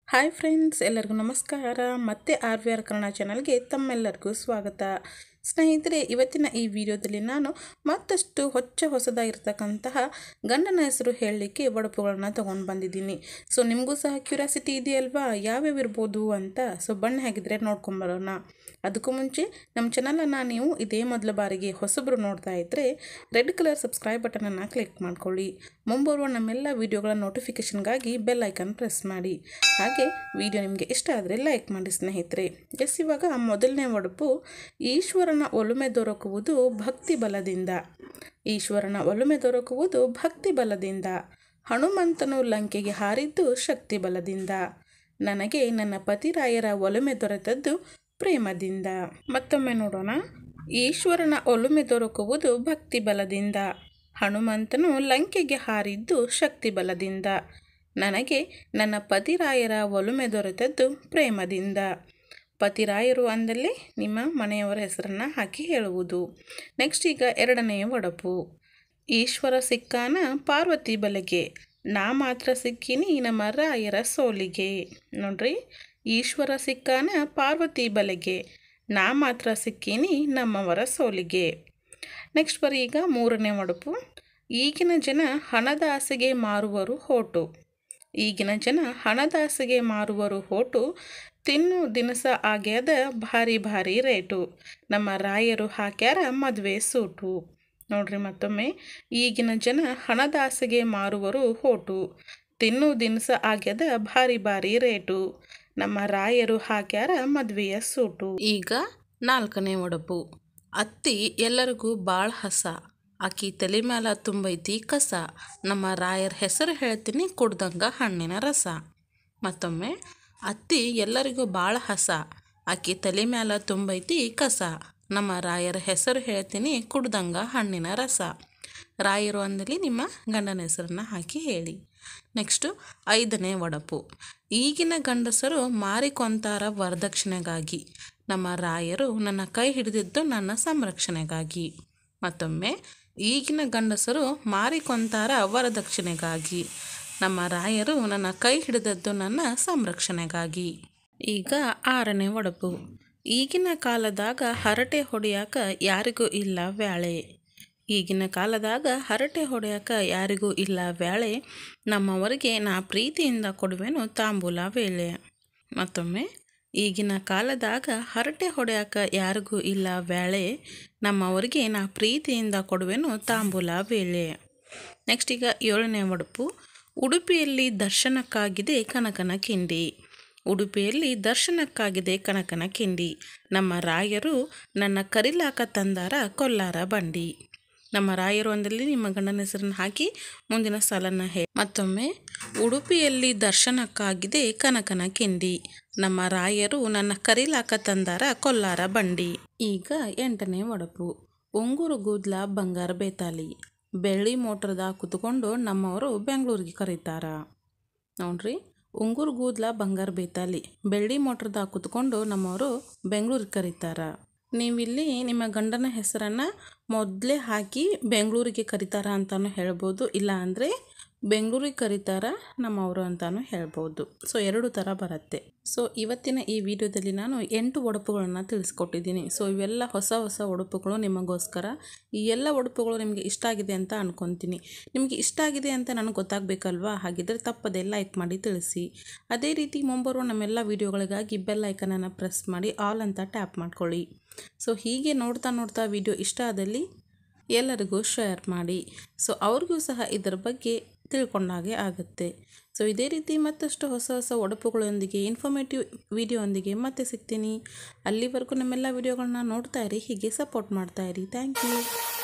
hi friends ಎಲ್ಲರಿಗೂ ನಮಸ್ಕಾರ ಮತ್ತೆ ಆರ್ ವಿ ಆರ್ ಕನ್ನಡ ಚಾನಲ್ಗೆ ತಮ್ಮೆಲ್ಲರಿಗೂ ಸ್ವಾಗತ ಸ್ನೇಹಿತರೆ ಇವತ್ತಿನ ಈ ವಿಡಿಯೋದಲ್ಲಿ ನಾನು ಮತ್ತಷ್ಟು ಹೊಚ್ಚ ಹೊಸದಾಗಿರ್ತಕ್ಕಂತಹ ಗಂಡನ ಹೆಸರು ಹೇಳಲಿಕ್ಕೆ ಒಡಪುಗಳನ್ನ ತೊಗೊಂಡು ಬಂದಿದ್ದೀನಿ ಸೊ ನಿಮಗೂ ಸಹ ಕ್ಯೂರಿಯಾಸಿಟಿ ಇದೆಯಲ್ವಾ ಯಾವ್ಯಾವ ಇರ್ಬೋದು ಅಂತ ಸೊ ಬಣ್ಣ ಹೇಗಿದ್ರೆ ನೋಡ್ಕೊಂಬರೋಣ ಅದಕ್ಕೂ ಮುಂಚೆ ನಮ್ಮ ಚಾನಲನ್ನು ನೀವು ಇದೇ ಮೊದಲ ಬಾರಿಗೆ ಹೊಸಬ್ರು ನೋಡ್ತಾ ಇದ್ದರೆ ರೆಡ್ ಕಲರ್ ಸಬ್ಸ್ಕ್ರೈಬ್ ಬಟನನ್ನು ಕ್ಲಿಕ್ ಮಾಡ್ಕೊಳ್ಳಿ ಮುಂಬರುವ ನಮ್ಮೆಲ್ಲ ವಿಡಿಯೋಗಳ ನೋಟಿಫಿಕೇಷನ್ಗಾಗಿ ಬೆಲ್ ಐಕನ್ ಪ್ರೆಸ್ ಮಾಡಿ ಹಾಗೆ ವಿಡಿಯೋ ನಿಮಗೆ ಇಷ್ಟ ಆದರೆ ಲೈಕ್ ಮಾಡಿ ಸ್ನೇಹಿತರೆ ಎಸ್ ಇವಾಗ ಮೊದಲನೇ ಒಡಪು ಈಶ್ವರನ ಒಲುಮೆ ದೊರಕುವುದು ಭಕ್ತಿ ಬಲದಿಂದ ಈಶ್ವರನ ಒಲುಮೆ ದೊರಕುವುದು ಭಕ್ತಿ ಬಲದಿಂದ ಹನುಮಂತನು ಲಂಕೆಗೆ ಹಾರಿದ್ದು ಶಕ್ತಿ ಬಲದಿಂದ ನನಗೆ ನನ್ನ ಪತಿರಾಯರ ಒಲುಮೆ ದೊರೆತದ್ದು ಪ್ರೇಮದಿಂದ ಮತ್ತೊಮ್ಮೆ ನೋಡೋಣ ಈಶ್ವರನ ಒಲುಮೆ ದೊರಕುವುದು ಭಕ್ತಿ ಬಲದಿಂದ ಹನುಮಂತನು ಲಂಕೆಗೆ ಹಾರಿದ್ದು ಶಕ್ತಿ ಬಲದಿಂದ ನನಗೆ ನನ್ನ ಪತಿರಾಯರ ಒಲುಮೆ ದೊರೆತದ್ದು ಪ್ರೇಮದಿಂದ ಪತಿರಾಯರು ಅಂದಲ್ಲಿ ನಿಮ್ಮ ಮನೆಯವರ ಹೆಸರನ್ನು ಹಾಕಿ ಹೇಳುವುದು ನೆಕ್ಸ್ಟ್ ಈಗ ಎರಡನೆಯ ಒಡಪು ಈಶ್ವರ ಸಿಕ್ಕಾನ ಪಾರ್ವತಿ ಬಲೆಗೆ ನಾ ಮಾತ್ರ ಸಿಕ್ಕಿನಿ ನಮ್ಮ ರಾಯರ ಸೋಲಿಗೆ ನೋಡ್ರಿ ಈಶ್ವರ ಸಿಕ್ಕಾನ ಪಾರ್ವತಿ ಬಲೆಗೆ ನಾ ಮಾತ್ರ ಸಿಕ್ಕಿನಿ ನಮ್ಮವರ ಸೋಲಿಗೆ ನೆಕ್ಸ್ಟ್ ಬರೀ ಈಗ ಮೂರನೇ ಒಡಪು ಈಗಿನ ಜನ ಹಣದ ಆಸೆಗೆ ಮಾರುವರು ಹೋಟು ಈಗಿನ ಜನ ಹಣದ ಆಸೆಗೆ ಮಾರುವರು ಹೋಟು ತಿನ್ನು ದಿನಸ ಆಗ್ಯಾದ ಭಾರಿ ಭಾರಿ ರೇಟು ನಮ್ಮ ರಾಯರು ಹಾಕ್ಯಾರ ಮದುವೆ ಸೂಟು ನೋಡ್ರಿ ಮತ್ತೊಮ್ಮೆ ಈಗಿನ ಜನ ಹಣದ ಆಸೆಗೆ ಮಾರುವರು ಹೋಟು ತಿನ್ನು ದಿನಸ ಆಗ್ಯದ ಭಾರಿ ಭಾರಿ ರೇಟು ನಮ್ಮ ರಾಯರು ಹಾಕ್ಯಾರ ಮದುವೆಯ ಸೂಟು ಈಗ ನಾಲ್ಕನೇ ಒಡಪು ಅತ್ತಿ ಎಲ್ಲರಿಗೂ ಭಾಳ ಹಸ ಆಕಿ ತಲೆ ಮ್ಯಾಲ ತುಂಬೈತಿ ಕಸ ನಮ್ಮ ರಾಯರ ಹೆಸರು ಹೇಳ್ತೀನಿ ಕುಡ್ದಂಗ ಹಣ್ಣಿನ ರಸ ಮತ್ತೊಮ್ಮೆ ಅತ್ತಿ ಎಲ್ಲರಿಗೂ ಭಾಳ ಹಸ ಆಕಿ ತಲೆ ಮ್ಯಾಲ ತುಂಬೈತಿ ಕಸ ನಮ್ಮ ರಾಯರ ಹೆಸರು ಹೇಳ್ತೀನಿ ಕುಡ್ದಂಗ ಹಣ್ಣಿನ ರಸ ರಾಯರು ಅಂದಲ್ಲಿ ನಿಮ್ಮ ಗಂಡನ ಹೆಸರನ್ನ ಹಾಕಿ ಹೇಳಿ ನೆಕ್ಸ್ಟು ಐದನೇ ಒಡಪು ಈಗಿನ ಗಂಡಸರು ಮಾರಿಕೊಂತಾರ ವರದಕ್ಷಿಣೆಗಾಗಿ ನಮ್ಮ ರಾಯರು ನನ್ನ ಕೈ ಹಿಡಿದಿದ್ದು ನನ್ನ ಸಂರಕ್ಷಣೆಗಾಗಿ ಮತ್ತೊಮ್ಮೆ ಈಗಿನ ಗಂಡಸರು ಮಾರಿಕೊಂತಾರ ವರದಕ್ಷಿಣೆಗಾಗಿ ನಮ್ಮ ರಾಯರು ನನ್ನ ಕೈ ಹಿಡಿದದ್ದು ನನ್ನ ಸಂರಕ್ಷಣೆಗಾಗಿ ಈಗ ಆರನೇ ಒಡಪು ಈಗಿನ ಕಾಲದಾಗ ಹರಟೆ ಹೊಡೆಯಾಕ ಯಾರಿಗೂ ಇಲ್ಲ ವ್ಯಾಳೆ ಈಗಿನ ಕಾಲದಾಗ ಹರಟೆ ಹೊಡೆಯಾಕ ಯಾರಿಗೂ ಇಲ್ಲ ವ್ಯಾಳೆ ನಮ್ಮವರಿಗೆ ನಾ ಪ್ರೀತಿಯಿಂದ ಕೊಡುವೆನು ತಾಂಬೂಲ ವೇಳೆ ಮತ್ತೊಮ್ಮೆ ಈಗಿನ ಕಾಲದಾಗ ಹರಟೆ ಹೊಡೆಯಾಕ ಯಾರಿಗೂ ಇಲ್ಲ ವ್ಯಾಳೆ ನಮ್ಮವರಿಗೆ ನಾ ಪ್ರೀತಿಯಿಂದ ಕೊಡುವೆನು ತಾಂಬೂಲ ವೇಳೆ ನೆಕ್ಸ್ಟ್ ಈಗ ಏಳನೇ ಒಡಪು ಉಡುಪಿಯಲ್ಲಿ ದರ್ಶನಕ್ಕಾಗಿದೆ ಕನಕನ ಕಿಂಡಿ ಉಡುಪಿಯಲ್ಲಿ ದರ್ಶನಕ್ಕಾಗಿದೆ ಕನಕನ ಕಿಂಡಿ ನಮ್ಮ ರಾಯರು ನನ್ನ ಕರಿಲಾಕ ತಂದಾರ ಕೊಲ್ಲಾರ ಬಂಡಿ ನಮ್ಮ ರಾಯರು ಅಂದಲ್ಲಿ ನಿಮ್ಮ ಗಂಡನ ಹೆಸರನ್ನು ಹಾಕಿ ಮುಂದಿನ ಸಾಲನ್ನು ಹೇಳಿ ಮತ್ತೊಮ್ಮೆ ಉಡುಪಿಯಲ್ಲಿ ದರ್ಶನಕ್ಕಾಗಿದೆ ಕನಕನ ಕಿಂಡಿ ನಮ್ಮ ರಾಯರು ನನ್ನ ಕರಿಲಾಕ ತಂದಾರ ಕೊಲ್ಲಾರ ಬಂಡಿ ಈಗ ಎಂಟನೇ ಒಡಪು ಉಂಗುರು ಗೂದ್ಲ ಬಂಗಾರ ಬೇತಾಲಿ ಬೆಳ್ಳಿ ಮೋಟ್ರದ ಕುತ್ಕೊಂಡು ನಮ್ಮವರು ಬೆಂಗಳೂರಿಗೆ ಕರೀತಾರ ನೋಡ್ರಿ ಉಂಗುರು ಗೂದ್ಲ ಬಂಗಾರ ಬೇತಾಲಿ ಬೆಳ್ಳಿ ಮೋಟ್ರದ ಕುತ್ಕೊಂಡು ನಮ್ಮವರು ಬೆಂಗಳೂರಿಗೆ ಕರೀತಾರ ನೀವಿಲ್ಲಿ ನಿಮ್ಮ ಗಂಡನ ಹೆಸರನ್ನು ಮೊದಲೇ ಹಾಕಿ ಬೆಂಗಳೂರಿಗೆ ಕರೀತಾರ ಅಂತಲೂ ಹೇಳ್ಬೋದು ಇಲ್ಲ ಅಂದರೆ ಬೆಂಗಳೂರಿಗೆ ಕರೀತಾರ ನಮ್ಮವರು ಅಂತಲೂ ಹೇಳ್ಬೋದು ಸೊ ಎರಡು ಥರ ಬರುತ್ತೆ ಸೊ ಇವತ್ತಿನ ಈ ವಿಡಿಯೋದಲ್ಲಿ ನಾನು ಎಂಟು ಒಡಪುಗಳನ್ನು ತಿಳಿಸ್ಕೊಟ್ಟಿದ್ದೀನಿ ಸೊ ಇವೆಲ್ಲ ಹೊಸ ಹೊಸ ಒಡಪುಗಳು ನಿಮಗೋಸ್ಕರ ಈ ಎಲ್ಲ ಒಡಪುಗಳು ನಿಮಗೆ ಇಷ್ಟ ಆಗಿದೆ ಅಂತ ಅನ್ಕೊತೀನಿ ನಿಮಗೆ ಇಷ್ಟ ಆಗಿದೆ ಅಂತ ನನಗೆ ಗೊತ್ತಾಗಬೇಕಲ್ವಾ ಹಾಗಿದ್ರೆ ತಪ್ಪದೆ ಲೈಕ್ ಮಾಡಿ ತಿಳಿಸಿ ಅದೇ ರೀತಿ ಮುಂಬರುವ ನಮ್ಮೆಲ್ಲ ವಿಡಿಯೋಗಳಿಗಾಗಿ ಬೆಲ್ ಐಕನನ್ನು ಪ್ರೆಸ್ ಮಾಡಿ ಆಲ್ ಅಂತ ಟ್ಯಾಪ್ ಮಾಡ್ಕೊಳ್ಳಿ ಸೊ ಹೀಗೆ ನೋಡ್ತಾ ನೋಡ್ತಾ ವಿಡಿಯೋ ಇಷ್ಟ ಆದಲ್ಲಿ ಎಲ್ಲರಿಗೂ ಶೇರ್ ಮಾಡಿ ಸೊ ಅವ್ರಿಗೂ ಸಹ ಇದರ ಬಗ್ಗೆ ತಿಳ್ಕೊಂಡಾಗೆ ಆಗುತ್ತೆ ಸೊ ಇದೇ ರೀತಿ ಮತ್ತಷ್ಟು ಹೊಸ ಹೊಸ ಒಡಪುಗಳೊಂದಿಗೆ ಇನ್ಫಾರ್ಮೇಟಿವ್ ವಿಡಿಯೋ ಮತ್ತೆ ಸಿಗ್ತೀನಿ ಅಲ್ಲಿವರೆಗೂ ನಮ್ಮೆಲ್ಲ ವಿಡಿಯೋಗಳನ್ನ ನೋಡ್ತಾ ಇರಿ ಹೀಗೆ ಸಪೋರ್ಟ್ ಮಾಡ್ತಾ ಇರಿ ಥ್ಯಾಂಕ್ ಯು